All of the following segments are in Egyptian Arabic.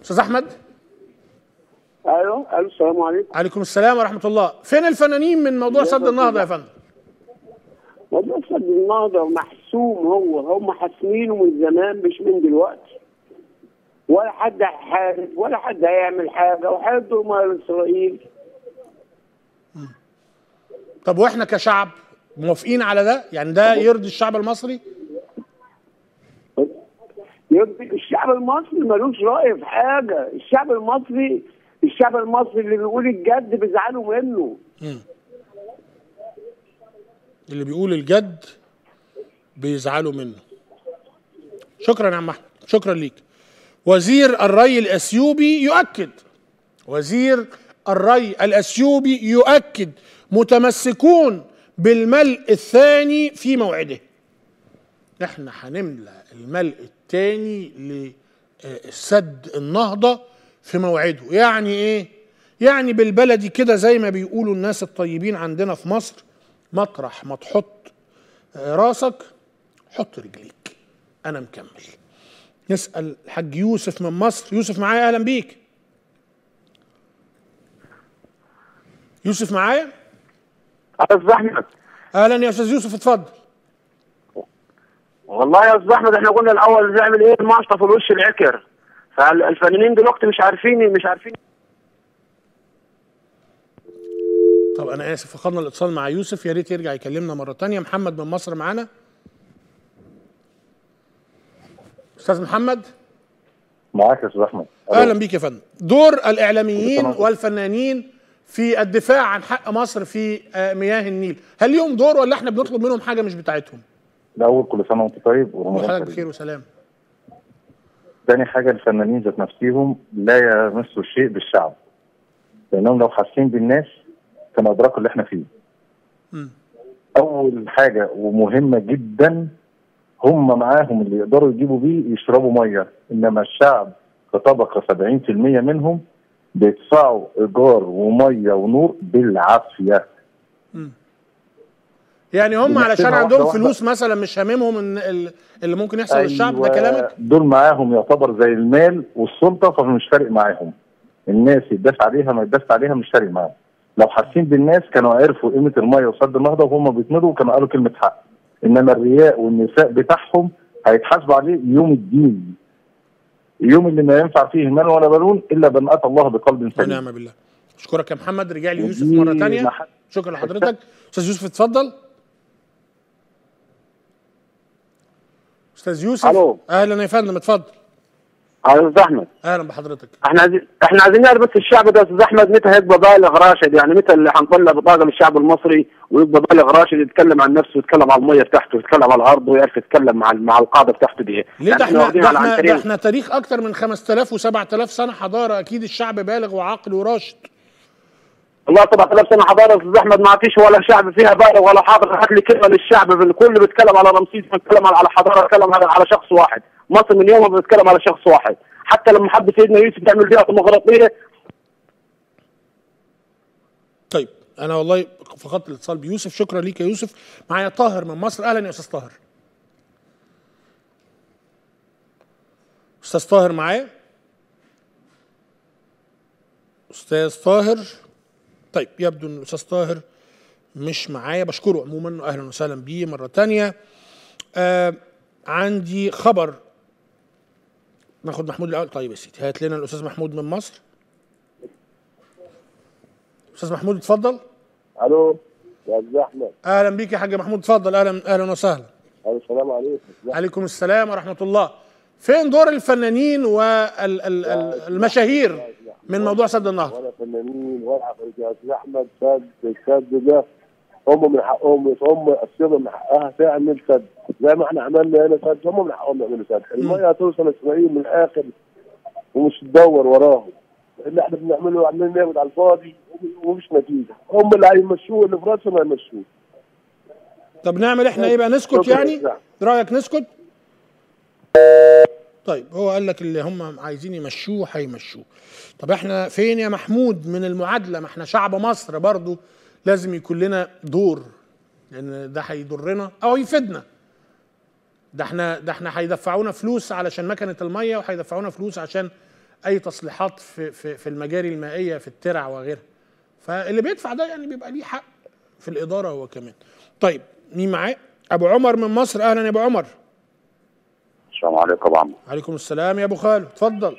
استاذ احمد ايوه الو السلام عليكم عليكم السلام ورحمه الله فين الفنانين من موضوع سد النهضه يا فندم والله سد النهضه محسوم هو هم حاسمينه من زمان مش من دلوقتي ولا حد هيحارب ولا حد هيعمل حاجه وهيدوا مال اسرائيل طب واحنا كشعب موافقين على ده يعني ده يرضي الشعب المصري يبقى الشعب المصري ملوش راي في حاجه الشعب المصري الشعب المصري اللي بيقول الجد بيزعلوا منه اللي بيقول الجد بيزعلوا منه شكرا يا عم احمد شكرا ليك وزير الري الاثيوبي يؤكد وزير الري الاثيوبي يؤكد متمسكون بالملء الثاني في موعده احنا هنملى الملء الثاني لسد النهضه في موعده يعني ايه يعني بالبلدي كده زي ما بيقولوا الناس الطيبين عندنا في مصر مطرح ما تحط راسك حط رجليك انا مكمل نسال الحاج يوسف من مصر يوسف معايا اهلا بيك يوسف معايا استاذ احمد اهلا يا استاذ يوسف اتفضل والله يا استاذ احمد احنا قلنا الاول نعمل ايه المعصف في الوش العكر فالفنانين دلوقتي مش عارفين مش عارفين طب انا اسف فقدنا الاتصال مع يوسف يا ريت يرجع يكلمنا مره تانية محمد من مصر معانا استاذ محمد معاك يا استاذ احمد اهلا بيك يا فندم دور الاعلاميين كل سنة والفنانين في الدفاع عن حق مصر في آه، مياه النيل هل ليهم دور ولا احنا بنطلب منهم حاجه مش بتاعتهم الاول كل سنه وانت طيب ورمضان وحضرتك كريم بخير وسلام تاني حاجه الفنانين ذات نفسهم لا يمسوا شيء بالشعب لانهم لو حاسين بالناس كانوا ادركوا اللي احنا فيه مم. اول حاجه ومهمه جدا هم معاهم اللي يقدروا يجيبوا بيه يشربوا ميه انما الشعب كطبقه 70% منهم بيدفعوا ايجار وميه ونور بالعافيه يعني هم بنحسبها علشان واحدة عندهم واحدة. فلوس مثلا مش هاممهم ان ال- اللي ممكن يحصل للشعب ده أيوة، كلامك دول معاهم يعتبر زي المال والسلطه فمش فارق معاهم الناس يدافع عليها ما يدافع عليها مش فارق معاهم لو حاسين بالناس كانوا عرفوا قيمه الميه وسد النهضه وهم بيتمضوا كانوا قالوا كلمه حق انما الرياء والنساء بتاعهم هيتحاسبوا عليه يوم الدين اليوم اللي ما ينفع فيه مال ولا بنون الا من اتى الله بقلب سليم ونعم بالله اشكرك يا محمد رجع لي يوسف ودي مره تانية مح- شكرا لحضرتك استاذ يوسف اتفضل استاذ يوسف ألو. اهلا يا فندم اتفضل يا استاذ احمد اهلا بحضرتك احنا عايزين احنا عايزين نعرف بس الشعب ده يا استاذ احمد متى هيبقى بالغ راشد يعني متى اللي هنطلع بطاقه للشعب المصري ويبقى بالغ راشد يتكلم عن نفسه ويتكلم على الميه بتاعته ويتكلم على الارض ويعرف يتكلم مع مع القاده بتاعته دي ليه يعني ده احنا واخدين ده على احنا, ده عنترين. احنا تاريخ اكتر من 5000 و7000 سنه حضاره اكيد الشعب بالغ وعاقل وراشد والله 7000 سنه حضاره يا استاذ احمد ما فيش ولا شعب فيها بالغ ولا حاضر هات لي كلمه للشعب الكل بيتكلم على رمسيس بيتكلم على حضاره بيتكلم على على شخص واحد مصر من يومها بتتكلم على شخص واحد حتى لما حب سيدنا يوسف يعمل فيها ديمقراطيه طيب انا والله فقدت الاتصال بيوسف شكرا ليك يا يوسف معايا طاهر من مصر اهلا يا استاذ طاهر استاذ طاهر معايا استاذ طاهر طيب يبدو ان الاستاذ طاهر مش معايا بشكره عموما اهلا وسهلا بيه مره تانية آه عندي خبر ناخد محمود الاول طيب يا سيدي هات لنا الاستاذ محمود من مصر استاذ محمود اتفضل الو يا استاذ احمد اهلا بيك يا حاج محمود اتفضل اهلا اهلا وسهلا الو السلام عليكم عليكم السلام ورحمه الله فين دور الفنانين والمشاهير من موضوع سد النهضه ولا فنانين ولا عفاريت يا استاذ احمد سد السد ده هم من حقهم هم الصيغه من حقها تعمل سد زي ما احنا عملنا هنا سد هم من حقهم يعملوا سد الميه هتوصل اسرائيل من الاخر ومش تدور وراهم اللي احنا بنعمله عمالين نعمل على الفاضي ومش نتيجه هم اللي هيمشوه اللي في راسهم هيمشوه طب نعمل احنا ايه بقى نسكت شكرا يعني يا رايك نسكت طيب هو قال لك اللي هم عايزين يمشوه هيمشوه طب احنا فين يا محمود من المعادله ما احنا شعب مصر برضو لازم يكون لنا دور لان ده هيضرنا او يفيدنا ده احنا ده احنا هيدفعونا فلوس علشان مكنه الميه وهيدفعونا فلوس عشان اي تصليحات في في في المجاري المائيه في الترع وغيرها فاللي بيدفع ده يعني بيبقى ليه حق في الاداره هو كمان طيب مين معاه ابو عمر من مصر اهلا يا ابو عمر السلام عليكم يا عم عليكم السلام يا ابو خالد اتفضل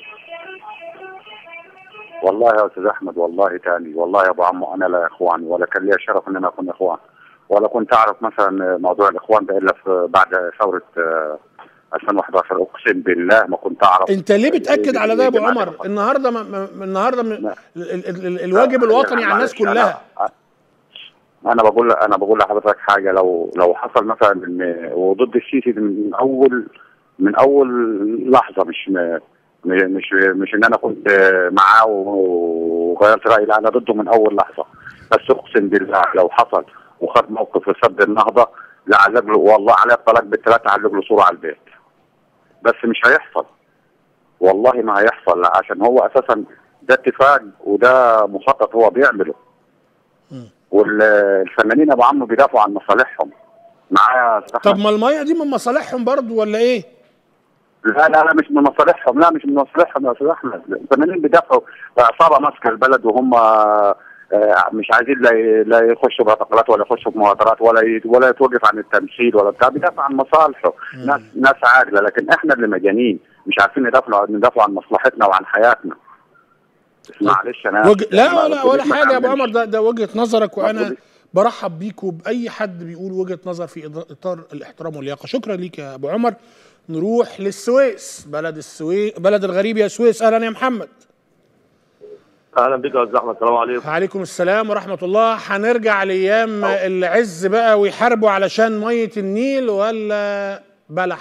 والله يا استاذ احمد والله تاني والله يا ابو عمو انا لا اخوان ولا كان لي شرف ان انا اكون اخوان ولا كنت اعرف مثلا موضوع الاخوان ده الا في بعد ثوره آه، 2011 اقسم بالله ما كنت اعرف انت ليه بتاكد على ده يا ابو جماعة عمر الإخوان. النهارده ما ما النهارده من لا. ال- ال- ال- الواجب الوطني على الناس معلش، أنا- كلها انا بقول انا بقول لحضرتك حاجه لو لو حصل مثلا ان وضد السيسي من اول من اول لحظه مش م- مش مش ان انا كنت معاه وغيرت رايي لا انا ضده من اول لحظه بس اقسم بالله لو حصل وخد موقف في سد النهضه لعلق له والله عليه الطلاق بالثلاثه علق له صوره على البيت بس مش هيحصل والله ما هيحصل لا عشان هو اساسا ده اتفاق وده مخطط هو بيعمله والفنانين ابو عمرو بيدافعوا عن مصالحهم معايا يا أستاذ طب أحمد؟ ما الميه دي من مصالحهم برضو ولا ايه لا لا لا مش من مصالحهم لا مش من مصالحهم يا استاذ احمد الفنانين بيدافعوا عصابه ماسكه البلد وهم آه، مش عايزين لا ي- لا يخشوا باعتقالات ولا يخشوا بمهاترات ولا ي- ولا يتوقف عن التمثيل ولا بتاع بيدافع عن مصالحه ناس ناس عاقله لكن احنا اللي مجانين مش عارفين ندافع ندافع عن مصلحتنا وعن حياتنا معلش انا وج... لا ما- ولا ولا ما حاجه يا ابو تعملش. عمر ده ده وجهه نظرك وانا مفروض- برحب بيك وباي حد بيقول وجهه نظر في إض- اطار الاحترام واللياقه شكرا ليك يا ابو عمر نروح للسويس بلد السويس بلد الغريب يا سويس اهلا يا محمد اهلا بك يا استاذ احمد السلام عليكم وعليكم السلام ورحمه الله هنرجع لايام العز بقى ويحاربوا علشان ميه النيل ولا بلح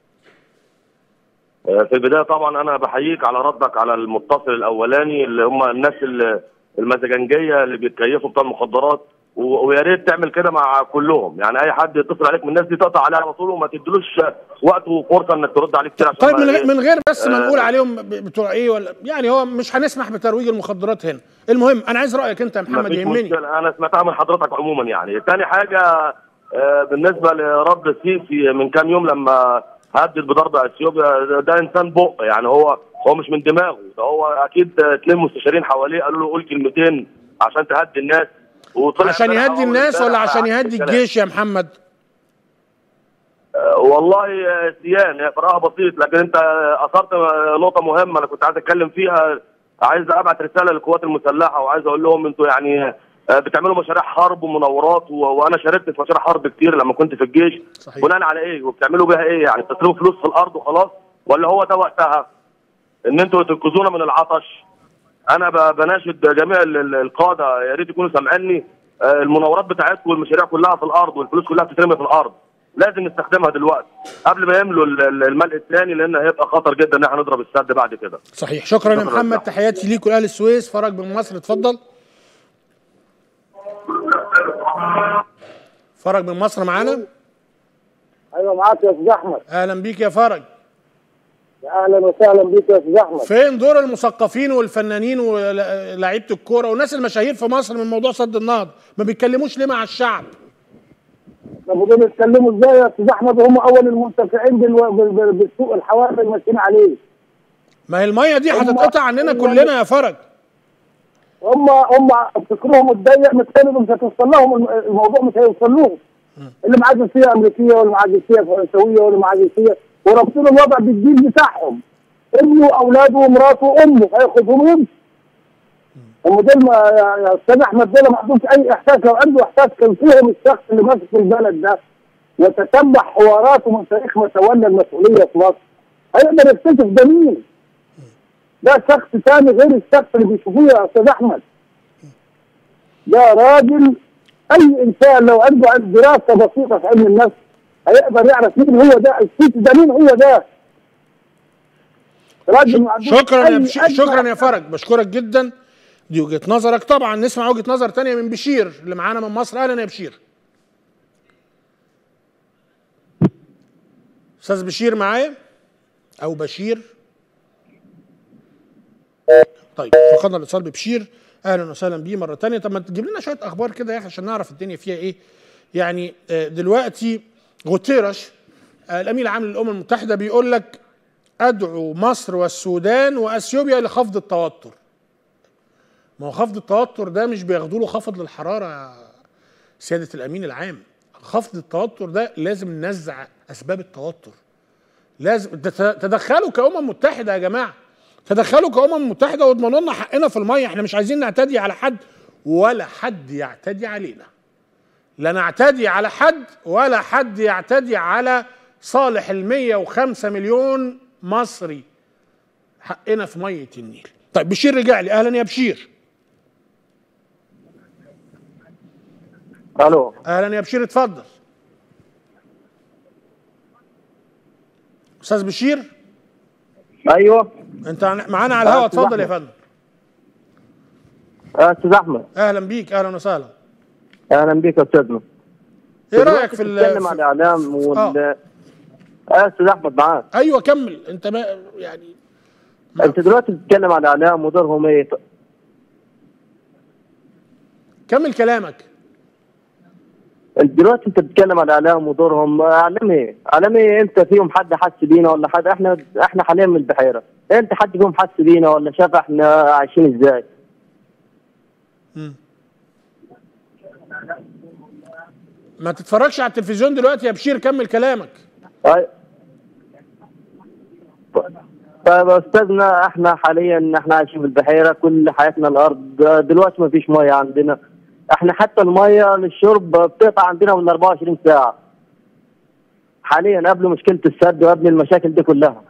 آه، في البدايه طبعا انا بحييك على ردك على المتصل الاولاني اللي هم الناس اللي- المزاجنجيه اللي بيتكيفوا بتوع المخدرات و- ويا ريت تعمل كده مع كلهم يعني اي حد يتصل عليك من الناس دي تقطع عليه على طول وما تديلوش وقت وفرصه انك ترد عليه كتير عشان طيب ما من, إيه؟ غير- من غير بس ما آه. نقول عليهم ب- بتوع ايه ولا يعني هو مش هنسمح بترويج المخدرات هنا المهم انا عايز رايك انت يا محمد مفيش يهمني مشكلة. انا سمعتها من حضرتك عموما يعني تاني حاجه آه، بالنسبه لرد السيسي من كام يوم لما هدد بضرب اثيوبيا ده- ده انسان بق يعني هو هو مش من دماغه ده هو اكيد اتنين مستشارين حواليه قالوا له قول كلمتين عشان تهدي الناس وطلع عشان امبارح يهدي أول الناس ولا امبارح عشان عكس يهدي الكلام. الجيش يا محمد آه، والله آه، سيان هي فرقها بسيط لكن انت آه، اثرت آه، نقطه مهمه انا كنت عايز اتكلم فيها عايز ابعت رساله للقوات المسلحه وعايز اقول لهم انتوا يعني آه، بتعملوا مشاريع حرب ومناورات و... وانا شاركت في مشاريع حرب كتير لما كنت في الجيش صحيح. بناء على ايه وبتعملوا بيها ايه يعني بتصرفوا فلوس في الارض وخلاص ولا هو ده وقتها ان انتوا تنقذونا من العطش انا ب- بناشد جميع ال- ال- القاده يا ريت يكونوا سامعيني آه، المناورات بتاعتكم والمشاريع كلها في الارض والفلوس كلها بتترمي في الارض لازم نستخدمها دلوقتي قبل ما يملوا ال- ال- الملء الثاني لان هيبقى خطر جدا ان احنا نضرب السد بعد كده صحيح شكرا يا شكراً محمد لك. تحياتي ليك ولاهل السويس فرج من مصر اتفضل فرج من مصر معانا ايوه معاك يا استاذ احمد اهلا بيك يا فرج اهلا وسهلا بيك يا استاذ احمد فين دور المثقفين والفنانين ولاعيبه الكوره والناس المشاهير في مصر من موضوع سد النهضه ما بيتكلموش ليه مع الشعب طب ودول يتكلموا ازاي يا استاذ احمد وهم اول المنتفعين بالو- بال- بال- بالسوق الحوافر اللي ماشيين عليه ما هي الميه دي هم- هتتقطع عننا هم- كلنا يا فرج هم هم فكرهم الضيق متخيل مش هتوصل لهم الم- الموضوع مش هيوصل لهم اللي معاه جنسيه امريكيه واللي معاه جنسيه فرنسويه واللي معاه جنسيه ورابطين الوضع بالدين بتاعهم ابنه واولاده ومراته وامه هياخدهم ويمشي هم دول ما يا يا استاذ احمد دول ما عندهمش اي احساس لو عنده احساس كان فيهم الشخص اللي ماسك البلد ده وتتبع حواراته من تاريخ ما تولى المسؤوليه في مصر هيقدر يكتشف ده مين ده شخص ثاني غير الشخص اللي بيشوفوه يا استاذ احمد ده راجل اي انسان لو عنده دراسه بسيطه في علم النفس هيقدر يعرف مين هو ده السيسي ده مين هو ده راجل ما عندوش شكرا يا أي- بش... أي شكرا يا فرج بشكرك جدا دي وجهه نظرك طبعا نسمع وجهه نظر تانية من بشير اللي معانا من مصر اهلا يا بشير استاذ بشير معايا او بشير طيب فقدنا الاتصال ببشير اهلا وسهلا بيه مره تانية طب ما تجيب لنا شويه اخبار كده يا اخي عشان نعرف الدنيا فيها ايه يعني آه، دلوقتي غوتيرش آه، الامين العام للامم المتحده بيقول لك ادعو مصر والسودان واثيوبيا لخفض التوتر ما هو خفض التوتر ده مش بياخدوا له خفض للحراره يا سياده الامين العام خفض التوتر ده لازم ننزع اسباب التوتر لازم تت- تدخلوا كأمم متحدة يا جماعة تدخلوا كأمم متحدة واضمنوا لنا حقنا في المية احنا مش عايزين نعتدي على حد ولا حد يعتدي علينا لا نعتدي على حد ولا حد يعتدي على صالح المية وخمسة مليون مصري حقنا في مية النيل طيب بشير رجع لي اهلا يا بشير الو اهلا يا بشير اتفضل استاذ بشير ايوه انت معانا على الهواء أستاذ اتفضل يا أحمد. فندم استاذ احمد اهلا بيك اهلا وسهلا اهلا بك يا استاذنا ايه رايك في ال- بتتكلم عن في- الاعلام وال آه. آه، استاذ احمد معاك ايوه كمل انت ما يعني انت دلوقتي بتتكلم عن الاعلام ودورهم ايه كمل كلامك انت دلوقتي انت بتتكلم عن الاعلام ودورهم اعلام ايه؟ اعلام ايه انت فيهم حد حس بينا ولا حد احنا احنا حاليا من البحيره انت حد فيهم حس بينا ولا شاف احنا عايشين ازاي؟ ما تتفرجش على التلفزيون دلوقتي يا بشير كمل كلامك طيب طيب يا استاذنا احنا حاليا احنا عايشين في البحيره كل حياتنا الارض دلوقتي ما فيش ميه عندنا احنا حتى الميه للشرب بتقطع عندنا بال 24 ساعه حاليا قبل مشكله السد وقبل المشاكل دي كلها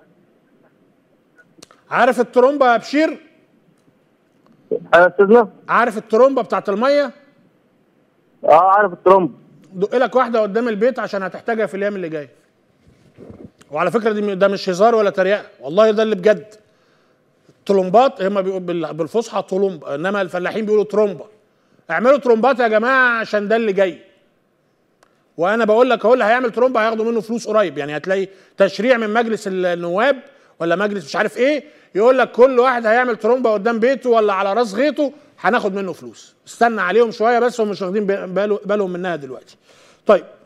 عارف الترومبه يا بشير يا استاذنا عارف الترومبه بتاعت الميه اه عارف الترمب دق لك واحده قدام البيت عشان هتحتاجها في الايام اللي جايه وعلى فكره دي ده مش هزار ولا تريقه والله ده اللي بجد الطلمبات هم بيقولوا بال- بالفصحى طلمب انما الفلاحين بيقولوا ترومبه اعملوا ترومبات يا جماعه عشان ده اللي جاي وانا بقول لك اهو اللي هيعمل ترومبه هياخدوا منه فلوس قريب يعني هتلاقي تشريع من مجلس النواب ولا مجلس مش عارف ايه يقول لك كل واحد هيعمل ترومبه قدام بيته ولا على راس غيطه هناخد منه فلوس استنى عليهم شويه بس هم مش واخدين باله- بالهم منها دلوقتي طيب